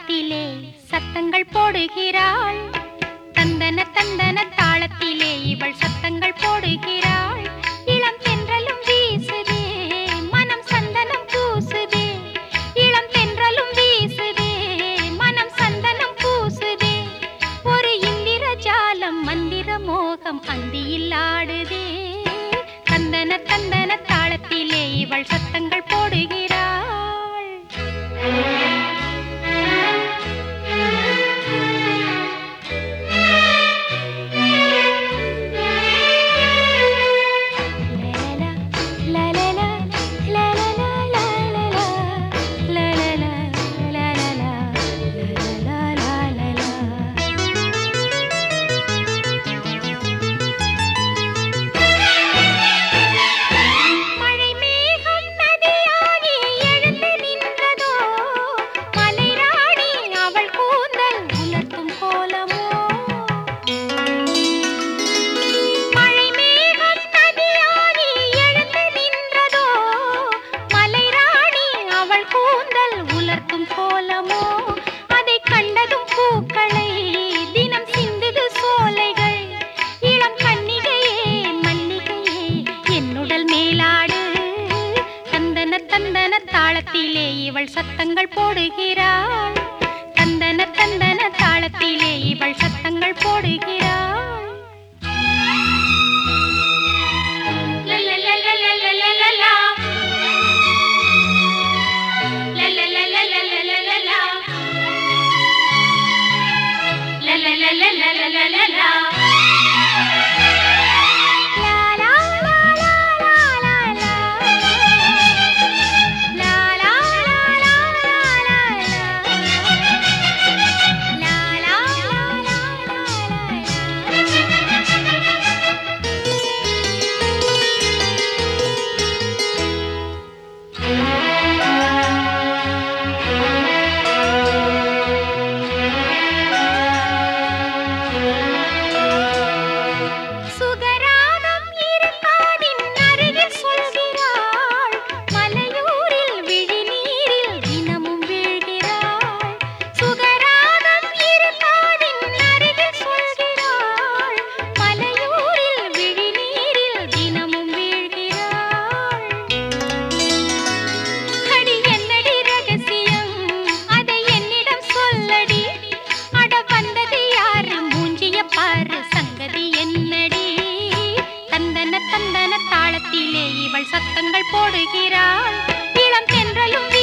தாளத்திலே சத்தங்கள் போடுகிறாள் தந்தன தந்தன தாளத்திலே இவள் சத்தங்கள் போடுகிறாள் இளம் தென்றலும் வீசுதே மனம் சந்தனம் பூசுதே இளம் தென்றலும் வீசுதே மனம் சந்தனம் பூசுதே ஒரு இந்திர ஜாலம் மந்திர மோகம் அந்தியில் ஆடுதே தந்தன தந்தன தாளத்திலே இவள் சத்தங்கள் போடுகிறாள் மழை மேகம் நதியாகி எழுந்து நின்றதோ மலைராணி அவள் கூந்தல் உலர்த்தும் கோலமோ மழை மேகம் நதியாகி எழுந்து நின்றதோ மலைராணி அவள் கூந்தல் உலர்த்தும் கோலமோ அதை கண்டதும் பூக்களை தினம் சிந்துது சோலைகள் இளம் கன்னிகையே மல்லிகையே என்னுடல் மேலாடு தந்தன தந்தன தாளத்திலே இவள் சத்தங்கள் போடுகிறாள் தந்தன தந்தன தாளத்திலே இவள் சத்தங்கள் போடுகிறாள் லலலலலலலலலா. லலலலலலலலலா. லலலலலலலலலா. லா லா லா லா லா லா லா. லா லா லா லா லா லா லா. லா லா லா லா லா லா. சுகராகம் இருக்காதின் அருகில் சொல்கிறாள் மலையூரில் விழிநீரில் தினமும் வீழ்கிறாள் சுகராகம் இருக்காதின் அருகில் சொல்கிறாள் மலையூரில் விழிநீரில் தினமும் வீழ்கிறாள் அடி என்னடி ரகசியம் அதை என்னிடம் சொல்லடி அட வந்தது யாரு மூஞ்சிய பாரு சங்கதி என்னடி தந்தன தந்தன தாளத்திலே இவள் சத்தங்கள் போடுகிறாள் இளம் தென்றலும்